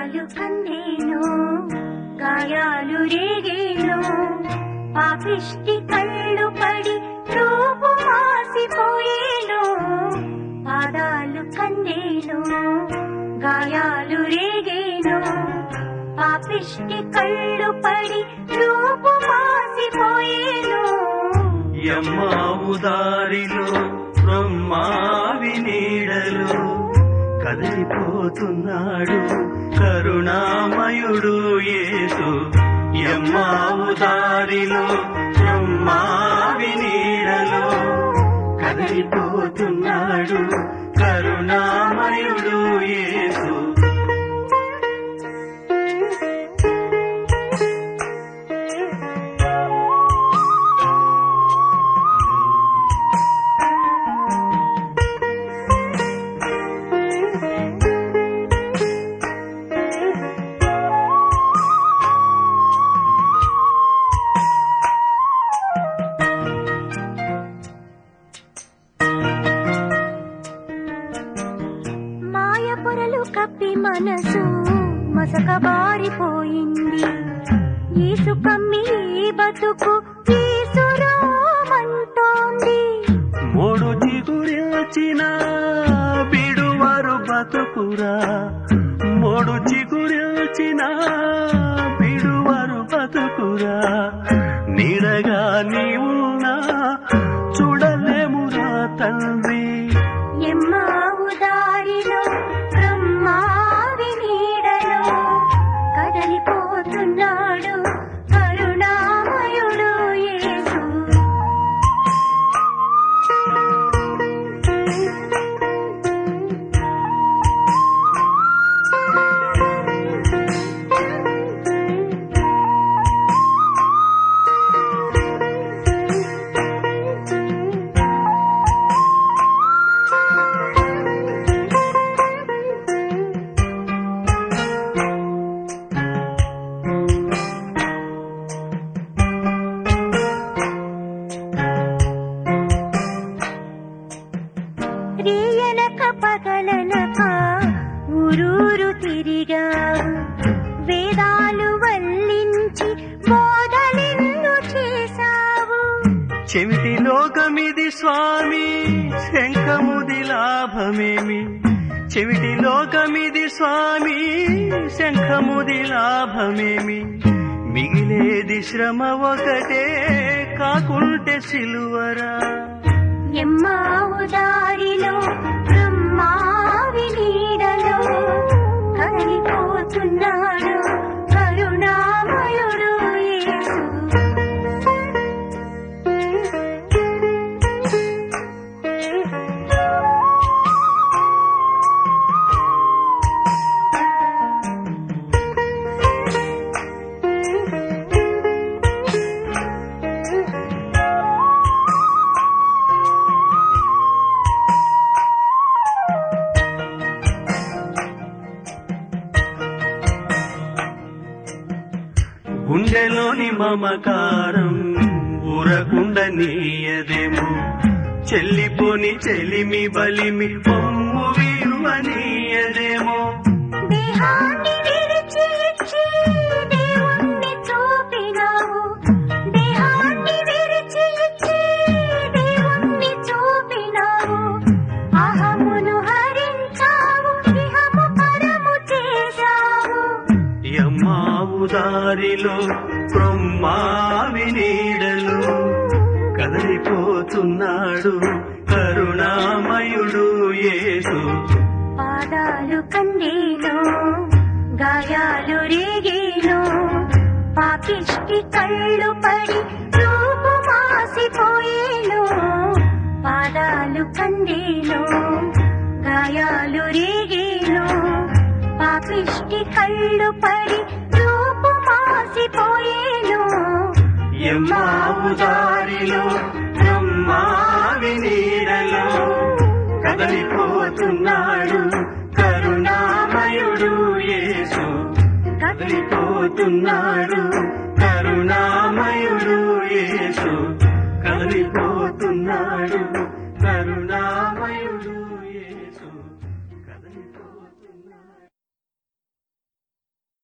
పాదాలు కందేను గాయాలు రేగేను పాపిష్టి కళ్ళు పడి రూపు మాసిపోయేను పాదాలు కందేను గాయాలు రేగేను పాపిష్టి కళ్ళు పడి రూపు మాసిపోయేను యమ్మావు దారిలో బ్రహ్మావి నీడలో కదిలిపోతున్నాడు కరుణామయుడు యేసు యమ్మావు దారిలో బ్రహ్మావి నీడలో కదిలిపోతున్నాడు కరుణామయుడు యేసు మాయ పొరలు కప్పి మనసు మసకబారిపోయింది ఈసు కమ్మి ఈ బతుకు వీసురామంటోంది మూడు చిగురిల్చిన బిడువారు బతుకురా మూడు చిగురిల్చిన బిడువారు బతుకురా నీడగా నీవున్నా చూడలేమురా తండ్రి ఎమ్మావు దారిలో బ్రహ్మావి నీడలో కదలిపోతున్నాడు కరుణామయుడు యేసు రేయనక పగలనక ఊరూరు తిరిగావు వేదాలు వల్లించి బోధలెన్ను చేశావు చెవిటి లోకమిది స్వామి శంఖముది లాభమేమి చెవిటి లోకమిది స్వామి శంఖముది లాభమేమి మిగిలేది శ్రమ ఒకటే కాకుంటే సిలువరా ఎమ్మావు దారిలో బ్రహ్మావి నీడలో కదిలిపోతున్నాడు కరుణామయుడు యేసు గుండెలోని మమకారం ఊరకుండ నీయదేమో చెల్లిపోని చెలిమి బలిమి పొమ్ము విలువనీయదేమో దేహాన్ని విడిచి ఇచ్చి దేవుణ్ణి చూపినావు దేహాన్ని విడిచి ఇచ్చి దేవుణ్ణి చూపినావు అహమును హరించావు ఇహము పరము చేశావు యమ్మావు దారిలో బ్రహ్మావి నీడలో కదలిపోతున్నాడు కరుణామయుడు యేసు పాదాలు కందేను గాయాలు రేగేను పాపిష్టి కళ్ళు పడి రూపు మాసిపోయేను పాదాలు కందేను గాయాలు రేగేను పాపిష్టి కళ్ళు పడి రూపు మాసిపోయేను యమ్మావు దారిలో బ్రహ్మావి నీడలో కదలిపోతున్నాడు కరుణామయుడు యేసు కదిలిపోతున్నాడు కరుణామయుడు యేసు కదిలిపోతున్నాడు కరుణామయుడు